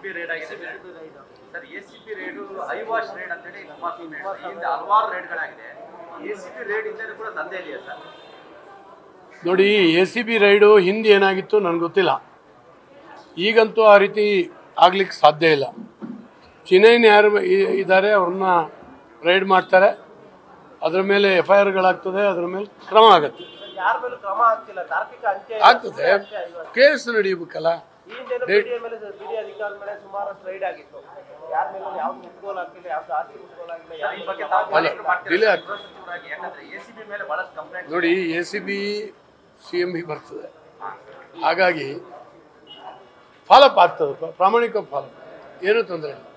B raid ಆಗಿದೆ sir A C B raid eye wash raid ಅಂತೇಳಿ ಕುಮಾರಸ್ವಾಮಿ ಹೇಳಿದ್ರು. ಈ ಹಿಂದೆ ಹಲವಾರು ರೇಡ್ಗಳಾಗಿದೆ ಎ ಸಿ ಬಿ ರೇಡ್ ಇಂದ ಕೂಡ ದಂಧೆ ಇದೆಯಾ ಸರ್ ನೋಡಿ ಎ ಸಿ ಬಿ ರೈಡು ಹಿಂದೆ ಏನಾಗಿತ್ತು ನನಗೆ ಗೊತ್ತಿಲ್ಲ ಈಗಂತೂ ಆ ರೀತಿ ಆಗ್ಲಿಕ್ಕೆ ಸಾಧ್ಯ ಇಲ್ಲ ಚಿನ್ನೈನ್ ಯಾರು ಇ- ಇದ್ದಾರೆ ಅವ್ರನ್ನ ರೈಡ್ ಮಾಡ್ತಾರೆ ಅದ್ರ ಮೇಲೆ ಎಫ್ ಐ ಆರ್ಗಳಾಗ್ತದೆ ಅದ್ರ ಮೇಲೆ ಕ್ರಮ ಆಗುತ್ತೆ ಯಾರ ಮೇಲೂ ಕ್ರಮ ಆಗ್ತಿಲ್ಲ ತಾರ್ಕಿಕ ಅಂತ್ಯ ಆಗ್ತದೆ ಕೇಸ್ ನಡೀಬೇಕಲ್ಲ ಈ ಹಿಂದೆ ಬಿಡಿಎ ಮೇಲೆ ಬಿಡಿ ಅಧಿಕಾರದ ಮೇಲೆ ಸುಮಾರಷ್ಟು ರೈಡ್ ಆಗಿತ್ತು ಯಾರ ಮೇಲೂ ಯಾವ್ದು ಮುಟ್ಗೋಲ್ ಆಗ್ತಿಲ್ಲ ಯಾವ್ದು ಆಸ್ತಿ ಮುಟ್ಗೋಲ್ ಆಗಿಲ್ಲ ಸರ್, ಈ ಯಾವ್ದು ಬಗ್ಗೆ ತಾವು ಅಲ್ಲ, ಮಾಹಿತಿ ಮಾಡ್ತೀರಾ delay ಸರ್, ಆಗ್ತದೆ. ಗೃಹ ಸಚಿವರಾಗಿ ಯಾಕಂದ್ರೆ ಎ ಸಿ ಬಿ ಮೇಲೆ ಬಹಳಷ್ಟು ಕಂಪ್ಲೇಂಟ್ ನೋಡಿ A C B C M B ಬರ್ತದೆ ಹಾಗಾಗಿ ಫಾಲೋಅಪ್ ಆಗ್ತದೆ ಪ್ರಾಮಾಣಿಕ ಫಾಲೋಅಪ್ ಏನೂ ತೊಂದರೆ ಇಲ್ಲ